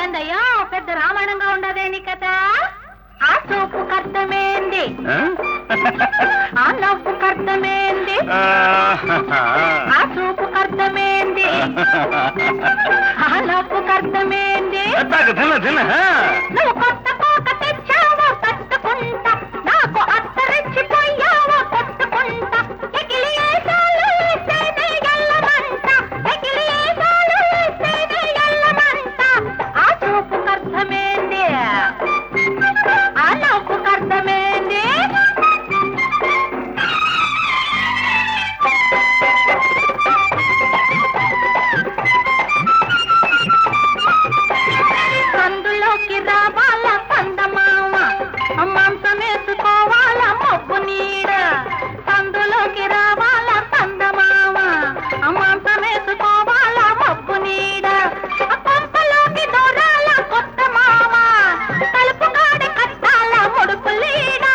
ఏందయ్యో పెద్ద రామాయణంగా ఉండదేని కదా ఆ చూపు కర్తమేంది ఆ నవ్వు కర్తమేంది ఆ చూపు కర్తమేంది ఆ నవ్వు కర్తమేంది తాగు తిన తిన నువ్వు కొత్త కోట తెచ్చావో తట్టుకుంటా నాకు అత్తరెచ్చిపోయావో కొట్టుకుంటా ఎగిలి ఏసాలు వేస్తేనే ఎల్లమంట ఎగిలి ఏసాలు వేస్తేనే ఎల్లమంట ఆ చూపు అర్థమేంది ఆ నవ్వు అర్థమేంది సందులోకి రావాల పందమామ మాంసం వేసుకోవాల మబ్బు నీడ సందులోకి రావాల పందమామ మాంసం వేసుకోవాల మబ్బు నీడ పంపలోకి దూరాల కొత్త మామ తలుపు కాడ కట్టాల ముడుపు లీడ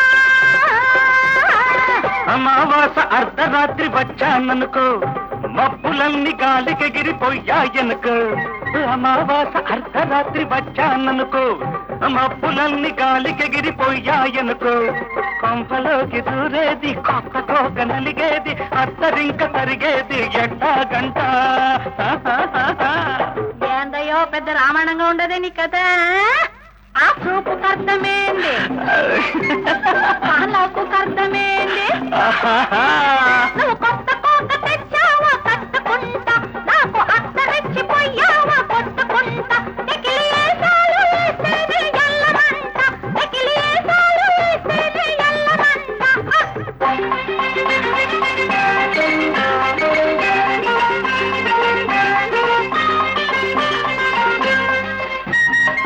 అమావాస అర్ధరాత్రి వచ్చాననుకో మబ్బులన్నీ గాలికెగిరిపోయాయనుకో అమావాస అర్ధరాత్రి వచ్చాననుకో మబ్బులన్నీ గాలికెగిరిపోయాయనుకో కొంపలోకి దూరేది కొత్త కోక నలిగేది అత్తరింక తరిగేది ఎట్టా గంట ఏందయ్యో పెద్ద రామాయణంగా ఉండదే నీ కదా ఆ చూపు అర్థమేంది ఆ నవ్వు అర్థమేంది నువ్వు కొత్త కోట తెచ్చావా కట్టుకుంటా నాకు అత్తరెచ్చిపోయావా కొట్టుకుంటా ఎకిలి ఏసాలు వేస్తేనే ఎల్లమంట ఎకిలి ఏసాలు వేస్తేనే ఎల్లమంట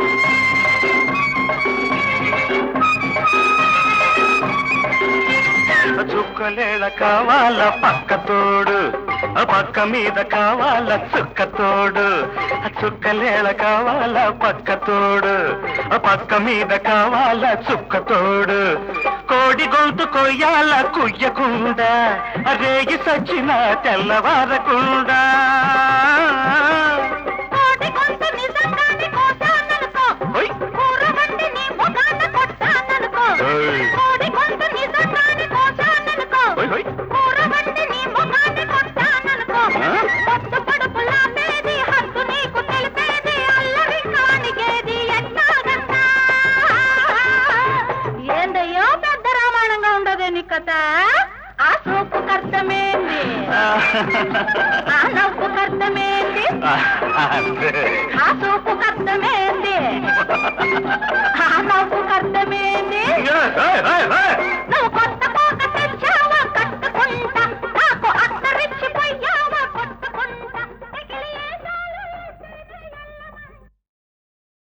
చుక్కలేళ కావాల పక్క తోడు ఆ పక్క మీద కావాల చుక్క తోడు ఆ చుక్కలేళ కావాల పక్క తోడు ఆ పక్క మీద కావాల చుక్క తోడు కోడి గొంతు కొయ్యాల కుయ్యకుండా రేగి సచ్చిన తెల్లవారకుండా కోటి కొంత నిజంగానే కోసాననుకో ఓయ్. కూర వండి నీ ముఖాన కొట్టాననుకో ఓయ్. కోడి కొంత నిజంగానే కోసాననుకో ఓయ్, ఓయ్. కూర వండి నీ ముఖాన కొట్టాననుకో ఆ? పొద్దు పడుపులాపేది హద్దు నీకు తెలిపేది అల్లరి కానిగేది ఎట్లాగన్నా ఏందయ్యో పెద్ద రామాయణంగా ఉండదే నీ కథ ఆ సూపు కర్తమేంది ఆ నవ్వు కర్తమేంది అంతే ఆ చూపు కర్తమేంది ఆ నవ్వు కర్తమేంది ఏయ్, ఏయ్, ఏయ్, ఏయ్.